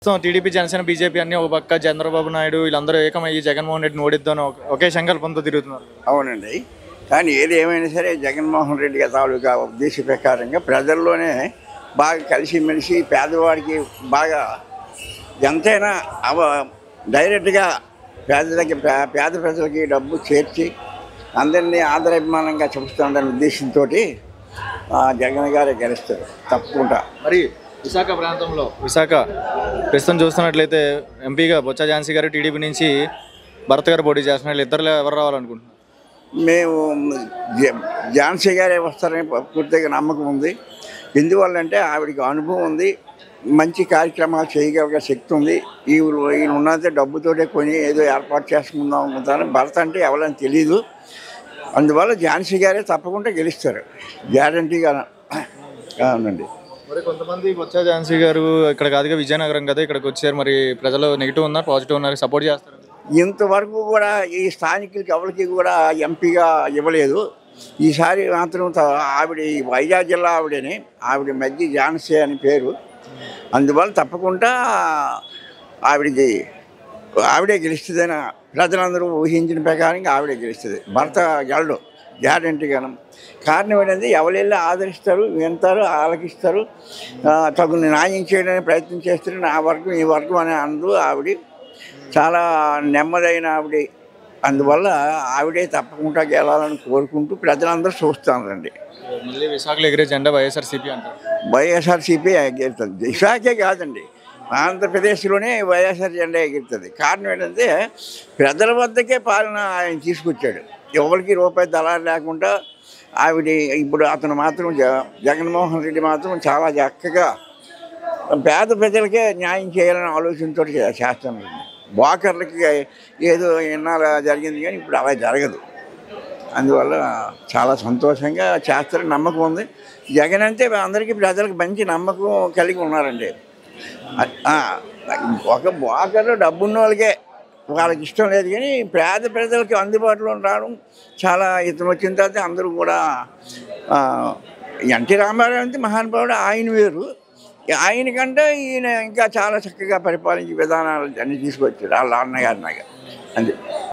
ప్రస్తుతం TDP Janasena BJP అన్ని ఒక పక్క చంద్రబాబు నాయుడు వీళ్ళందరూ ఏకమయ్యి జగన్మోహన్ రెడ్డిని ఓడిద్దాం ఒకే సంకల్పంతో తిరుగుతున్నారు అవునండి కానీ ఏది ఏమైనా సరే జగన్మోహన్ రెడ్డి గారి తాలూకా ఉద్దేశ ప్రకారంగా ప్రజల్లోనే బాగా కలిసిమెలిసి పేదవాడికి బాగా ఎంతైనా అవ డైరెక్ట్గా పేదలకి పే- పేద ప్రజలకి డబ్బు చేర్చి అందరినీ ఆదరాభిమానంగా చూస్తుందనే ఉద్దేశంతో జగన్ గారే గెలుస్తారు తప్పకుండా మరి విశాఖ ప్రాంతంలో విశాఖ ప్రస్తుతం చూస్తున్నట్లయితే ఎంపీగా బొత్స ఝాన్సీ గారు టీడీపీ నుంచి భరత్ గారు పోటీ చేస్తున్నారు ఇద్దరు ఎవరు రావాలనుకుంటున్నారు మేము జ- ఝాన్సీ గారే వస్తారని పూర్తిగా నమ్మకం ఉంది ఎందువల్లంటే ఆవిడకి అనుభవం ఉంది మంచి కార్యక్రమాలు చేయగలిగే శక్తి ఉంది ఈ ఈయన ఉన్నంత డబ్బుతోటే కొని ఏదో ఏర్పాటు చేసుకుందాం అనుకుంటాను భరత్ అంటే ఎవరని తెలియదు అందువల్ల ఝాన్సీ గారే తప్పకుండా గెలుస్తారు గ్యారంటీగా అవునండి మరి కొంతమంది బొత్స ఝాన్సీ గారు ఇక్కడ కాదుగా విజయనగరం కదా ఇక్కడికి వచ్చారు మరి ప్రజలు నెగిటివ్ ఉన్నారు పాజిటివ్ ఉన్నారు సపోర్ట్ చేస్తారు ఇంతవరకు కూడా ఈ స్థానికులకి ఎవరికి కూడా ఎంపీగా ఇవ్వలేదు ఈసారి మాత్రం త- ఆవిడ ఈ వైజాగ్ జిల్లా ఆవిడని ఆవిడ మధ్య ఝాన్సీ అని పేరు అందువల్ల తప్పకుండా ఆవిడకి ఆవిడే గెలుస్తుందని ప్రజలందరూ ఊహించిన ప్రకారంగా ఆవిడే గెలుస్తుంది భర్త గెలడు గ్యారంటీగాను కారణం ఏంటంటే ఎవరెళ్ళి ఆదరిస్తారు వింటారు ఆలకిస్తారు ఆ, తగు న్యాయం చేయడానికి ప్రయత్నం చేస్తారు నా వర్గం ఈ వర్గం అని అందు ఆవిడ చాలా నెమ్మదైన ఆవిడ అందువల్ల ఆవిడే తప్పకుండా గెలాలని కోరుకుంటూ ప్రజలందరూ చూస్తానండి మళ్ళీ విశాఖలో ఎగిరే జెండా వైఎస్ఆర్సీపీ అంటారు వైఎస్ఆర్సీపీ ఎగురుతుంది విశాఖే కాదండి ఆంధ్రప్రదేశ్లోనే వైఎస్ఆర్ జెండా ఎగురుతుంది కారణం ఏంటంటే ప్రజల వద్దకే పాలన ఆయన తీసుకొచ్చాడు ఎవరికి రూపాయి దళారు లేకుండా ఆవిడ ఇప్పుడు అతను మాత్రం జ- జగన్మోహన్ రెడ్డి మాత్రం చాలా చక్కగా పేద ప్రజలకే న్యాయం చేయాలని ఆలోచనతో చేస్తాను వాకర్లకి ఏదో ఎన్నాళ్ళ జరిగింది కానీ ఇప్పుడు అలా జరగదు అందువల్ల చాలా సంతోషంగా చేస్తారని నమ్మకం ఉంది జగన్ అంటే అందరికీ ప్రజలకు మంచి నమ్మకం కలిగి ఉన్నారండి ఆ, ఒక వాకర్లో డబ్బున్న వాళ్ళకే వాళ్ళకి ఇష్టం లేదు కానీ పేద ప్రజలకి అందుబాటులో రావడం చాలా ఇతను వచ్చిన తర్వాత అందరూ కూడా ఆ, ఎన్టీ రామారావు అంటే మహానుభావుడు ఆయన వేరు ఆయన కంటే ఈయన ఇంకా చాలా చక్కగా పరిపాలించే విధానాలు అన్ని తీసుకొచ్చాడు వాళ్ళ అన్నగారినాగా అంతే